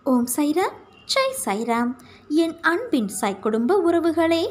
ஓம் சைராம் ஜெய் சைராம் என் அன்பின் சாய் குடும்ப உறவுகளே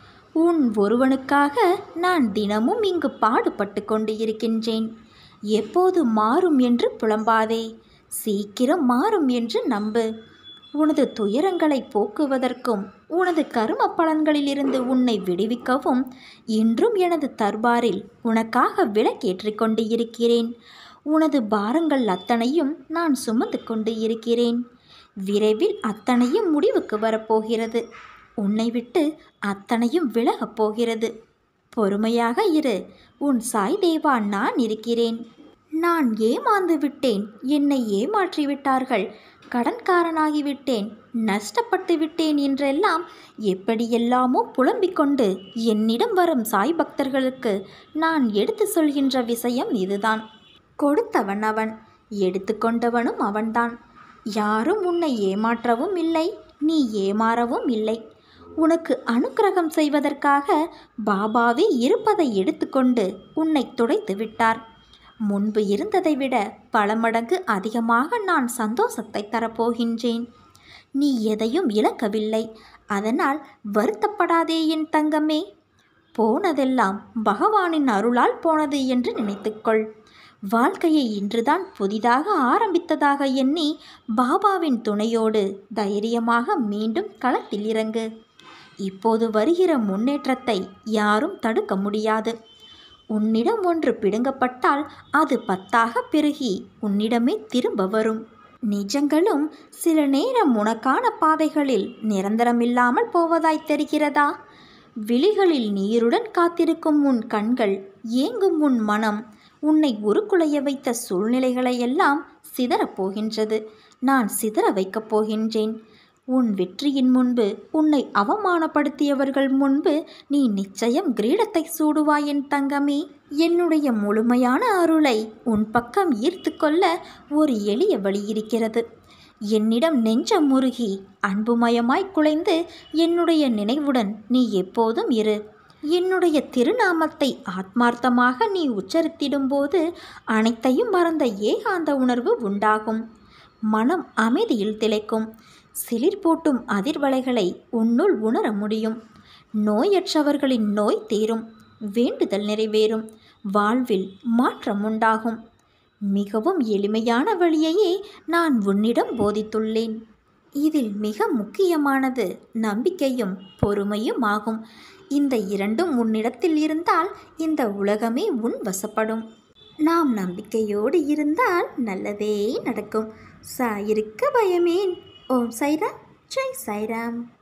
உன் ஒருவனுக்காக நான் தினமும் இங்கு பாடுபட்டு கொண்டு இருக்கின்றேன் எப்போது மாறும் என்று புலம்பாதே சீக்கிரம் மாறும் என்று நம்பு உனது துயரங்களை போக்குவதற்கும் உனது கரும பலன்களிலிருந்து உன்னை விடுவிக்கவும் இன்றும் எனது தர்பாரில் உனக்காக விளக்கேற்றிக் கொண்டு இருக்கிறேன் உனது பாரங்கள் அத்தனையும் நான் சுமந்து கொண்டு இருக்கிறேன் விரைவில் அத்தனையும் முடிவுக்கு வரப்போகிறது உன்னை விட்டு அத்தனையும் விலகப் போகிறது பொறுமையாக இரு உன் சாய் தேவா நான் இருக்கிறேன் நான் ஏமாந்து விட்டேன் என்னை ஏமாற்றி விட்டார்கள் கடன்காரனாகிவிட்டேன் நஷ்டப்பட்டு விட்டேன் என்றெல்லாம் எப்படியெல்லாமோ புலம்பிக் கொண்டு என்னிடம் வரும் சாய் பக்தர்களுக்கு நான் எடுத்து சொல்கின்ற விஷயம் இதுதான் கொடுத்தவன் அவன் எடுத்துக்கொண்டவனும் அவன்தான் யாரும் உன்னை ஏமாற்றவும் இல்லை நீ ஏமாறவும் இல்லை உனக்கு அனுக்கிரகம் செய்வதற்காக பாபாவே இருப்பதை எடுத்துக்கொண்டு உன்னை துடைத்து விட்டார் முன்பு இருந்ததை விட பல மடங்கு அதிகமாக நான் சந்தோஷத்தை தரப்போகின்றேன் நீ எதையும் இழக்கவில்லை அதனால் வருத்தப்படாதே என் தங்கமே போனதெல்லாம் பகவானின் அருளால் போனது என்று நினைத்துக்கொள் வாழ்க்கையை இன்றுதான் புதிதாக ஆரம்பித்ததாக எண்ணி பாபாவின் துணையோடு தைரியமாக மீண்டும் களத்தில் இறங்கு இப்போது வருகிற முன்னேற்றத்தை யாரும் தடுக்க முடியாது உன்னிடம் ஒன்று பிடுங்கப்பட்டால் அது பத்தாக பெருகி உன்னிடமே திரும்ப வரும் நிஜங்களும் சில நேரம் உனக்கான பாதைகளில் நிரந்தரமில்லாமல் போவதாய் தெரிகிறதா விழிகளில் நீருடன் காத்திருக்கும் உன் கண்கள் ஏங்கும் உன் மனம் உன்னை உருக்குலைய வைத்த சூழ்நிலைகளையெல்லாம் சிதறப் போகின்றது நான் சிதற வைக்கப் போகின்றேன் உன் வெற்றியின் முன்பு உன்னை அவமானப்படுத்தியவர்கள் முன்பு நீ நிச்சயம் கிரீடத்தை சூடுவாய் என் தங்கமே என்னுடைய முழுமையான அருளை உன் பக்கம் ஈர்த்து கொள்ள ஒரு எளிய வழி இருக்கிறது என்னிடம் நெஞ்சம் முருகி அன்புமயமாய் குலைந்து என்னுடைய நினைவுடன் நீ எப்போதும் இரு என்னுடைய திருநாமத்தை ஆத்மார்த்தமாக நீ உச்சரித்திடும்போது அனைத்தையும் மறந்த ஏகாந்த உணர்வு உண்டாகும் மனம் அமைதியில் திளைக்கும் சிலிர் போட்டும் அதிர்வலைகளை உன்னுள் உணர முடியும் நோயற்றவர்களின் நோய் தீரும் வேண்டுதல் நிறைவேறும் வாழ்வில் மாற்றம் உண்டாகும் மிகவும் எளிமையான வழியையே நான் உன்னிடம் போதித்துள்ளேன் இதில் மிக முக்கியமானது நம்பிக்கையும் பொறுமையும் ஆகும் இந்த இரண்டும் உன்னிடத்தில் இருந்தால் இந்த உலகமே உன் வசப்படும் நாம் நம்பிக்கையோடு இருந்தால் நல்லதே நடக்கும் சாயிருக்க பயமேன் ஓம் சைராம் ஜெய் சைராம்